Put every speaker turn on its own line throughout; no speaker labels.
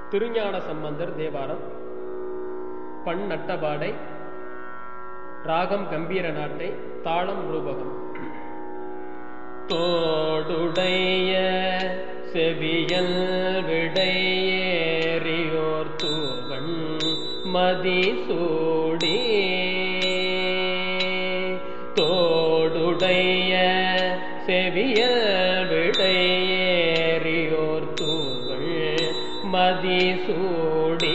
திருஞான சம்பந்தர் தேவாரம் பண் நட்டபாடை ராகம் கம்பீர நாட்டை தாளம் ரூபகம் தோடுடைய செவியல் விடையேறியோர் தூவன் மதிசூடி தோடுடைய செவியல் விடையேறியோர் தூவள் மதிசூடி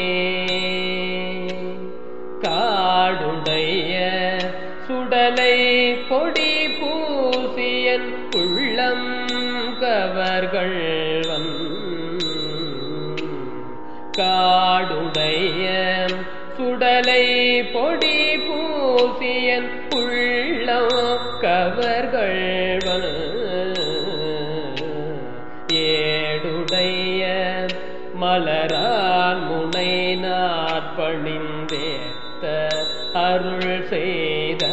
காடுடைய சுடலை பொடி பூசியன் உள்ளம் கவர்கள் காடுடைய சுடலை பொடி பூசியன் உள்ளம் கவர்கள் ஏடுடைய மலரால் முனை நாட்பணிந்தேத்த அருள் செய்த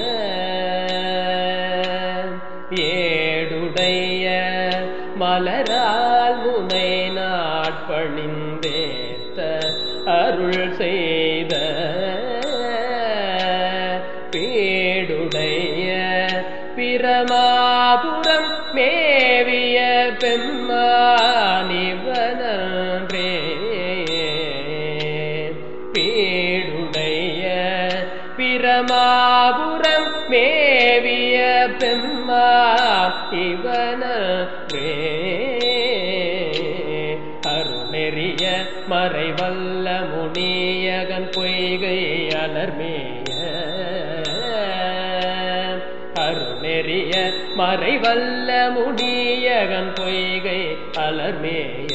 ஏடுடைய மலரால் முனை நாட்பணிந்தேத்த அருள் செய்த பேடுடைய பிரமாபுரம் மேவிய பெம்மானிவனன்றே பேடுடைய பிரமாபுரம் மேவிய பெம்மா இவனன்றே அருணெறிய மறைவல்ல முனியகன் பொய்கை அலர்மேய அருணெறிய மறைவல்ல முனியகன் பொய்கை அலர்மேய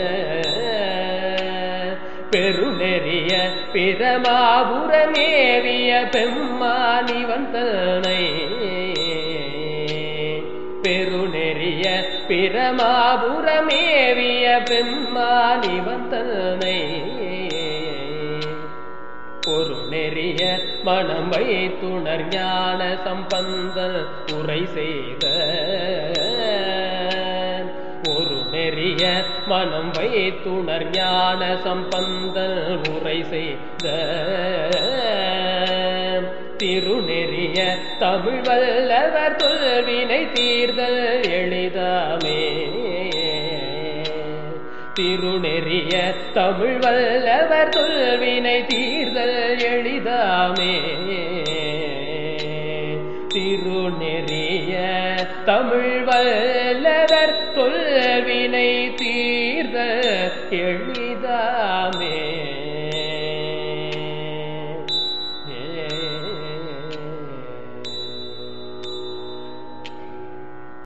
பெருநெறிய பிரமாபுரமேவிய பெம்மானி வந்தனை பெருநெறிய பிரமாபுரமேவிய பெம்மானி வந்தனை ஒரு நெறிய மனம் வைத்துணர் ஞான சம்பந்தன் உரை செய்த ஒரு நெறிய மனம் வைத்துணர் ஞான சம்பந்தன் உரை செய்த திருநெறிய தமிழ் வல்லவர் தொல்வினை தீர்தல் எளிதாமே திருநெறிய தமிழ் வல்லவர் தொல்வினை தீர்தல் எளிதாமே திருநெறிய தமிழ் வல்லவர் தொல்வினை தீர்தல் எளிதாமே